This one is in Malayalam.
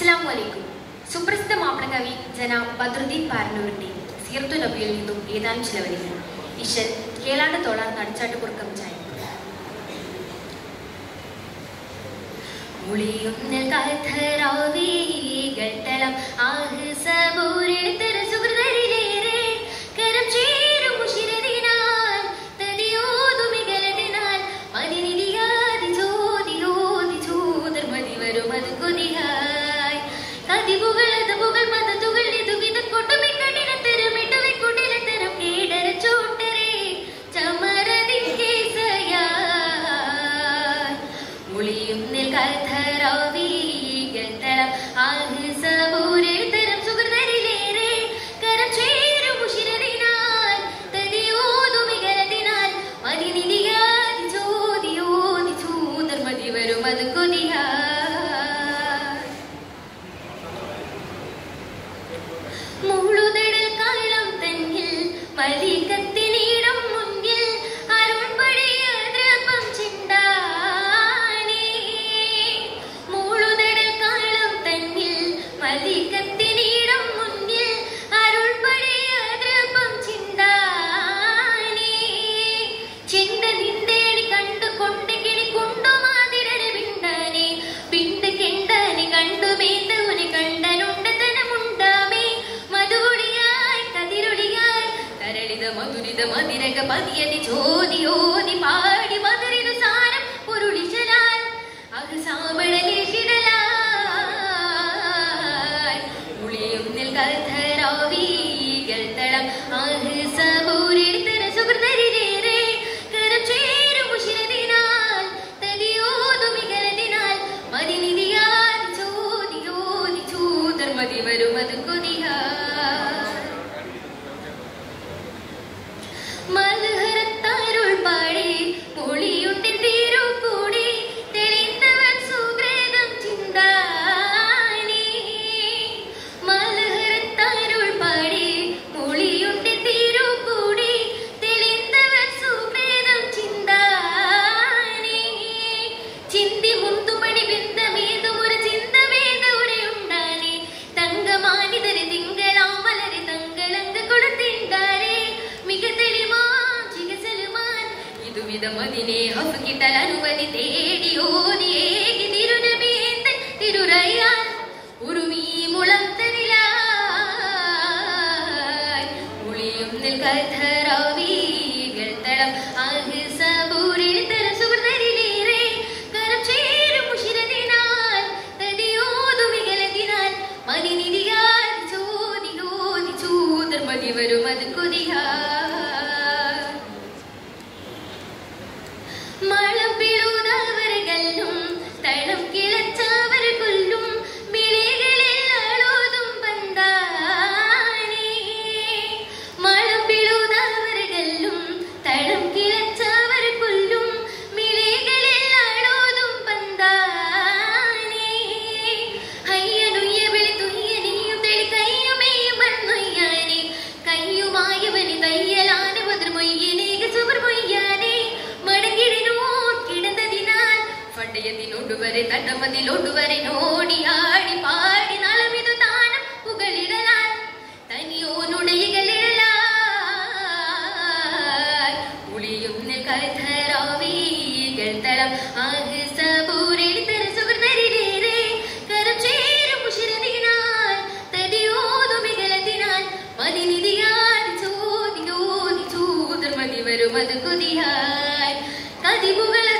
അസ്സലാമു അലൈക്കും സുപ്രസിദ്ധ മാപ്പിളകവി ജനാബ് ബദ്രുദ്ദീൻ പാരനൂരിന്റെ സീർത്തു നബിയിൽ നിന്നും ഏതാനും ചില വരികൾ ഇശൽ കേളാണ്ട് തോളാർ നടിച്ചാട്ട് കുറുക്കം ചായ മുളിയുന്നൽ കഥരാവീകട്ടളം ആഹ് സബൂരെടുത്തര സുഹൃതരിലേറെ കരം ചേരും മുഷിരതിനാൽ തടിയോതുമികലതിനാൽ മതിനിധിയാതി ചോദിയോതി ചോദർ മതി വരും അത് കൊതിയായി കതിവുകളത് പുകൾ മതതുകൾ ഇതു വിതക്കൊട്ടുമിക്കടിനത്തരം ഇട്ടുവിക്കൊണ്ടിലത്തരം കേടര ചോട്ടരെ ചമരതിൻ കേസയായി ഒളിയുന്നിൽ കഥരാവീകത്തളം ആഹ് സബൂരെടുത്തരം സുഹൃതരിലേറെ കരം ചേരും മുഷിരതിനാൽ തടിയോതുമികലതിനാൽ മതിനിധിയാതി ചോദിയോതി ചോദർ മതി വരും അത് കൊതിയായി മുഴുതടൽ കള്ളം തന്നിൽ മലികത്തിനീടം മുന്നിൽ അരുൾപടിയ ദ്രവം ചിണ്ടാനേ മുഴുതടൽ കള്ളം തന്നിൽ മലികത്തിനീടം മുന്നിൽ അരുൾപടിയ ദ്രവം ചിണ്ടാനേ ചിന്ത നിന്തേടി കണ്ടു കൊണ്ട് കിണി കൊണ്ടുമാതിരരെ പിണ്ടനെ പിണ്ട് കെണ്ടനെ കണ്ടു മേന്തവനെ കണ്ടനുണ്ട തനമുണ്ടാമേ മധുടിയായി കതിരൊടിയായി തരളിത മധുരിത മതിരക പതിയതി ചോദിയോതി പാടി മധുരിതു സാരം പൊരുളിച്ചലാൽ അത് സാമ്പഴലിടലായി ഉളിയും നിൽക്കഥരാവീകൾ തളം ആഹ് സബൂരെടുത്തര സുഹൃതരിലേറെ കരം ചേരും മുഷിരതിനാൽ തടിയോതുമികലതിനാൽ മതിനിധിയാതി ചോദിയോതി ചൂതർ മതി വരും അത് കൊതിയാ മലഹരത്താരുൾ പാടി പൊളിയുണ്ടിൽ തീരു കൂടി തെളിന്തവൻ സുഗ്രേതം ചിന്താനേ മലഹരത്താരുൾ പാടി പൊളിയുണ്ടിൽ തീരു കൂടി തെളിന്തവൻ സുഗ്രേതം ചിന്താനേ ചിന്തി മുന്തുമണി ബിന്ദമേതും ഒരു ചിന്തമേത ഉരയുണ്ടാനേ തങ്കമാനിതരെ തിങ്കളാമലരെ തങ്കളങ്ക കൊടുത്തിണ്ടാരേ മിക തെളിമാ ചികസലുമാൻ ഇതുവിധം അതിനെ ഹഫുകിട്ടൽ അനുമതി തേടി ഓതി ഏകി തിരുനബിയേന്തൻ തിരുറയാൻ ഉറുമീ മുളം തനിലായി ഉളിയും നിൽക്കഥരാവീകൾ തളം ആഹ് സബൂരിൽ തര സുഹൃതരിലേറെ കരം ചേരും മുഷിരതിനാൽ തടിയോതുമികലതിനാൽ മതിനിധിയാൽ ചോദിയോതി ചൂതർ മതി വരും അത് കൊതിയാ മളം പിഴുതവരുകല്ലും തളം കിളച്ചവർ കൊല്ലും മിളികളിൽ അളോതും പന്താനേ മളം പിഴുതവരുകല്ലും തളം കിളച്ചവർ കൊല്ലും മിളികളിൽ അളോതും പന്താനേ അയ്യനുയ്യ വിളി തുയ്യനെയും തെളി കയ്യുമേയും മണ്ണൊയ്യാനേ കയ്യുമായവന് തയ്യലാന മൊയ്യനേക സുബർ മൊയ്യാനേ മടങ്ങിടിനോട് കിടന്നതിനാൽ പണ്ടയത്തിനോടുവരെ തട്ടമതിലോടുവരെ നോടിയാടി പാടി നളമിതു താനം പുകളിടലാൽ തനിയോനുടയകളിടലാൽ ഉളിയും കഥരാവീകൾ തളം ആഹ് സബൂരെടുത്തര സുഹൃതരിലേറെ കരം ചേരും മുഷിരതിനാൽ തടിയോതുമികലതിനാൽ മതിനിധിയാൽ ചോദിയോതി ചൂതർ മതി വരും അത് കൊതിയായി കതിവുകൾ